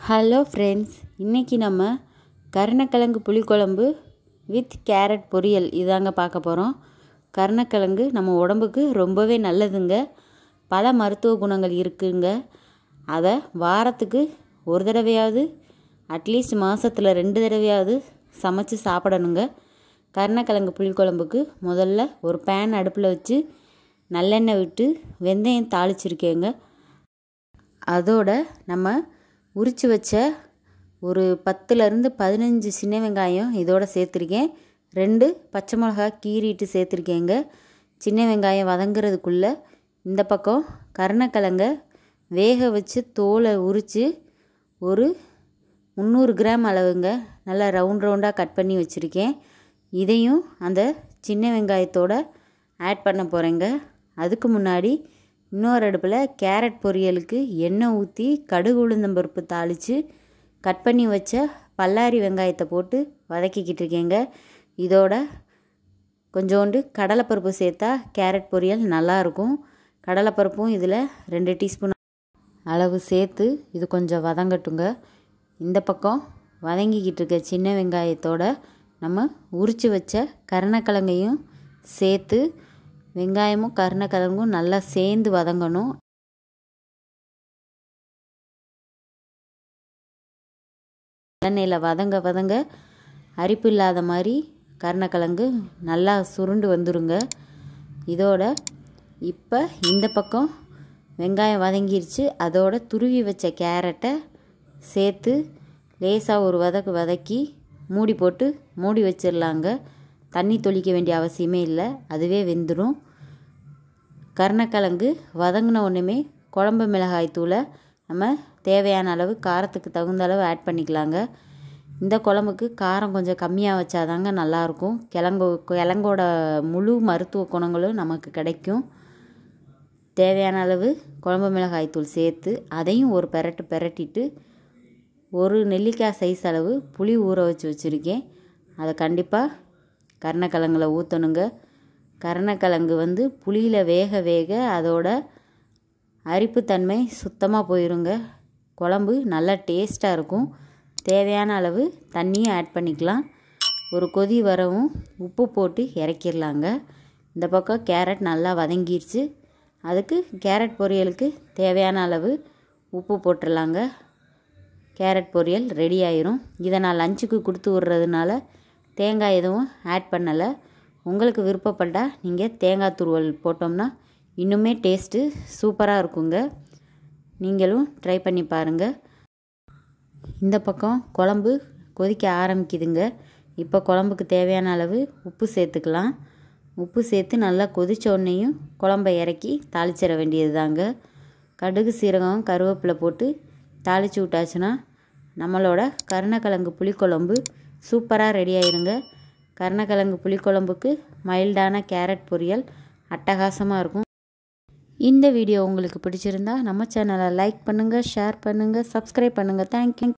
hello friends இன்றைக்கி நம்ம கருணக்கிழங்கு புளிக்குழம்பு வித் கேரட் பொரியல் இதாங்க பார்க்க போகிறோம் கருணக்கிழங்கு நம்ம உடம்புக்கு ரொம்பவே நல்லதுங்க பல மருத்துவ குணங்கள் இருக்குங்க அதை வாரத்துக்கு ஒரு தடவையாவது அட்லீஸ்ட் மாதத்தில் ரெண்டு தடவையாவது சமைச்சு சாப்பிடணுங்க கருணக்கிழங்கு புளிக்குழம்புக்கு முதல்ல ஒரு பேன் அடுப்பில் வச்சு நல்லெண்ணெய் விட்டு வெந்தயம் தாளிச்சிருக்கேங்க அதோட நம்ம உரித்து வச்ச ஒரு பத்துலேருந்து பதினஞ்சு சின்ன வெங்காயம் இதோட சேர்த்துருக்கேன் ரெண்டு பச்சை மிளகா கீறிட்டு சேர்த்துருக்கேங்க சின்ன வெங்காயம் வதங்குறதுக்குள்ளே இந்த பக்கம் கருணக்கிழங்க வேக வச்சு தோலை உரித்து ஒரு முந்நூறு கிராம் அளவுங்க நல்லா ரவுண்ட் ரவுண்டாக கட் பண்ணி வச்சுருக்கேன் இதையும் அந்த சின்ன வெங்காயத்தோட ஆட் பண்ண போகிறேங்க அதுக்கு முன்னாடி இன்னொரு அடுப்பில் கேரட் பொரியலுக்கு எண்ணெய் ஊற்றி கடுகு உளுந்தம்பருப்பு தாளித்து கட் பண்ணி வச்ச பல்லாரி வெங்காயத்தை போட்டு வதக்கிக்கிட்டு இருக்கேங்க இதோட கொஞ்சோண்டு கடலைப்பருப்பு சேர்த்தா கேரட் பொரியல் நல்லாயிருக்கும் கடலைப்பருப்பும் இதில் ரெண்டு டீஸ்பூன் அளவு சேர்த்து இது கொஞ்சம் வதங்கட்டுங்க இந்த பக்கம் வதங்கிக்கிட்டு இருக்க சின்ன வெங்காயத்தோட நம்ம உரித்து வச்ச கருணக்கிழங்கையும் சேர்த்து வெங்காயமும் கருணக்கிழங்கும் நல்லா சேர்ந்து வதங்கணும் எண்ணெயில் வதங்க வதங்க அரிப்பு இல்லாத மாதிரி கருணக்கிழங்கு நல்லா சுருண்டு வந்துருங்க இதோட இப்போ இந்த பக்கம் வெங்காயம் வதங்கிருச்சு அதோட துருவி வச்ச கேரட்டை சேர்த்து லேசாக ஒரு வதக்கு வதக்கி மூடி போட்டு மூடி வச்சிடலாங்க தண்ணி தொளிக்க வேண்டிய அவசியமே இல்லை அதுவே வெந்துடும் கருணக்கிழங்கு வதங்கின ஒன்றுமே குழம்பு மிளகாய் தூளை நம்ம தேவையான அளவு காரத்துக்கு தகுந்த அளவு ஆட் பண்ணிக்கலாங்க இந்த குழம்புக்கு காரம் கொஞ்சம் கம்மியாக வச்சாதாங்க நல்லாயிருக்கும் கிழங்கு கிழங்கோட முழு மருத்துவ குணங்களும் நமக்கு கிடைக்கும் தேவையான அளவு குழம்பு மிளகாய் தூள் சேர்த்து அதையும் ஒரு பெரட்டு பெரட்டிட்டு ஒரு நெல்லிக்காய் சைஸ் அளவு புளி ஊற வச்சு வச்சுருக்கேன் அதை கண்டிப்பாக கருணக்கிழங்குல ஊற்றணுங்க கருணக்கிழங்கு வந்து புளியில் வேக வேக அதோட அரிப்புத்தன்மை சுத்தமாக போயிருங்க குழம்பு நல்லா டேஸ்ட்டாக இருக்கும் தேவையான அளவு தண்ணியும் ஆட் பண்ணிக்கலாம் ஒரு கொதி வரவும் உப்பு போட்டு இறக்கிடலாங்க இந்த பக்கம் கேரட் நல்லா வதங்கிருச்சு அதுக்கு கேரட் பொரியலுக்கு தேவையான அளவு உப்பு போட்டுடலாங்க கேரட் பொரியல் ரெடி ஆயிரும் இதை நான் லஞ்சுக்கு கொடுத்து விட்றதுனால தேங்காய் எதுவும் ஆட் பண்ணலை உங்களுக்கு விருப்பப்பட்டால் நீங்கள் தேங்காய் துருவல் போட்டோம்னா இன்னுமே டேஸ்ட்டு சூப்பராக இருக்குங்க நீங்களும் ட்ரை பண்ணி பாருங்கள் இந்த பக்கம் குழம்பு கொதிக்க ஆரம்பிக்குதுங்க இப்போ குழம்புக்கு தேவையான அளவு உப்பு சேர்த்துக்கலாம் உப்பு சேர்த்து நல்லா கொதித்த உடனேயும் குழம்பை இறக்கி தாளிச்சிட வேண்டியது தாங்க கடுகு சீரகம் கருவேப்பிலை போட்டு தாளித்து விட்டாச்சுன்னா நம்மளோட கருணக்கிழங்கு புளிக்குழம்பு சூப்பராக ரெடி ஆயிருங்க கருணக்கிழங்கு புளிக்குழம்புக்கு மைல்டான கேரட் பொரியல் அட்டகாசமாக இருக்கும் இந்த வீடியோ உங்களுக்கு பிடிச்சிருந்தா நம்ம சேனலை லைக் பண்ணுங்கள் ஷேர் பண்ணுங்கள் சப்ஸ்கிரைப் பண்ணுங்கள் தேங்க்யூ